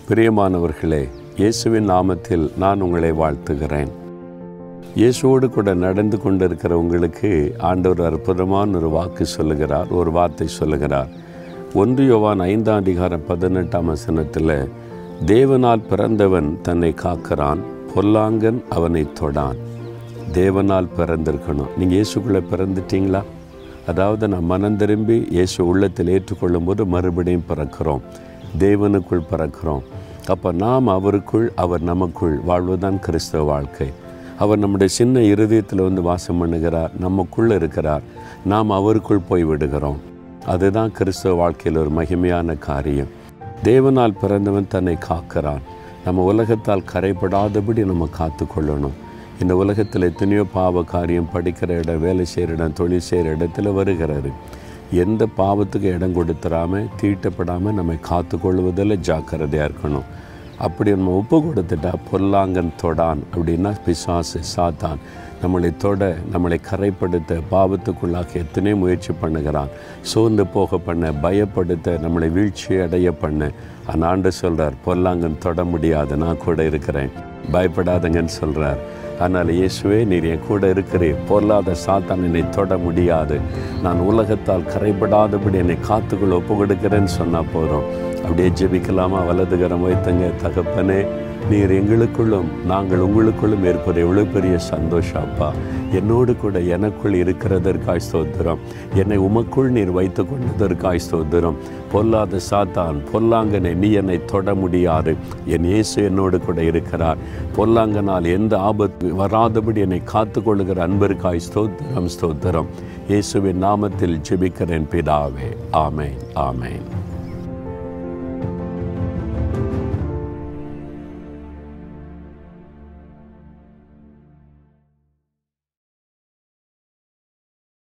பிரியமானவர்களே இயேசுவின் நாமத்தில் நான் உங்களை வாழ்த்துகிறேன் இயேசுவோடு கூட நடந்து கொண்டிருக்கிற உங்களுக்கு ஆண்டவர் அற்புதமான ஒரு வாக்கு சொல்லுகிறார் ஒரு வார்த்தை சொல்லுகிறார் ஒன்று யோவான் ஐந்தாம் அதிகாரம் பதினெட்டாம் வசனத்தில் தேவனால் பிறந்தவன் தன்னை காக்கிறான் பொல்லாங்கன் அவனை தொடான் தேவனால் பிறந்திருக்கணும் நீங்கள் இயேசுக்குள்ளே பிறந்துட்டீங்களா அதாவது நான் மனம் திரும்பி இயேசு உள்ளத்தில் ஏற்றுக்கொள்ளும் போது மறுபடியும் பிறக்கிறோம் தேவனுக்குள் பிறக்கிறோம் அப்போ நாம் அவருக்குள் அவர் நமக்குள் வாழ்வதுதான் கிறிஸ்தவ வாழ்க்கை அவர் நம்முடைய சின்ன இருதயத்தில் வந்து வாசம் பண்ணுகிறார் நமக்குள்ளே இருக்கிறார் நாம் அவருக்குள் போய் விடுகிறோம் அதுதான் கிறிஸ்தவ வாழ்க்கையில் ஒரு மகிமையான காரியம் தேவனால் பிறந்தவன் தன்னை காக்கிறான் நம்ம உலகத்தால் கரைப்படாதபடி நம்ம காத்து கொள்ளணும் இந்த உலகத்தில் எத்தனையோ பாவ காரியம் படிக்கிற இடம் வேலை செய்கிற இடம் தொழில் செய்கிற இடத்துல வருகிறது எந்த பாவத்துக்கு இடம் கொடுத்துடாமல் தீட்டப்படாமல் நம்மை காத்து கொள்வதில் ஜாக்கிரதையாக இருக்கணும் அப்படி நம்ம ஒப்பு கொடுத்துட்டா பொல்லாங்கன் தொடான் அப்படின்னா பிசாசு சாத்தான் நம்மளை தொட நம்மளை கரைப்படுத்த பாவத்துக்குள்ளாக எத்தனையோ முயற்சி பண்ணுகிறான் சோர்ந்து போக பண்ண பயப்படுத்த நம்மளை வீழ்ச்சி அடைய பண்ண அந்த ஆண்டு சொல்கிறார் பொல்லாங்கன் தொட முடியாது நான் கூட இருக்கிறேன் பயப்படாதங்கன்னு சொல்கிறார் ஆனால் இயேசுவே நீர் என் கூட இருக்கிறேன் பொல்லாத சாத்தான் என்னை தொட முடியாது நான் உலகத்தால் கரைபடாதபடி என்னை காத்துக்குள்ள ஒப்பு கொடுக்கிறேன்னு சொன்னால் போதும் அப்படியே ஜெபிக்கலாமா வலதுகரம் வைத்தங்க தகப்பனே நீர் எங்களுக்குள்ளும் நாங்கள் உங்களுக்குள்ளும் இருப்பது எவ்வளோ பெரிய சந்தோஷம் அப்பா என்னோடு கூட எனக்குள் இருக்கிறதற்காய் ஸ்தோத்திரம் என்னை உமக்குள் நீர் வைத்து கொண்டதற்காய் ஸ்தோத்திரம் பொல்லாத சாத்தான் பொல்லாங்கனை நீ என்னை தொட முடியாது என் இயேசு என்னோடு கூட இருக்கிறார் பொல்லாங்கனால் எந்த ஆபத்து வராதபடி என்னை காத்து கொள்ளுகிற அன்பிற்காய் ஸ்தோத்திரம் ஸ்தோத்திரம் இயேசுவின் நாமத்தில் ஜெபிக்கிறேன் பிதாவே ஆமேன் ஆமேன்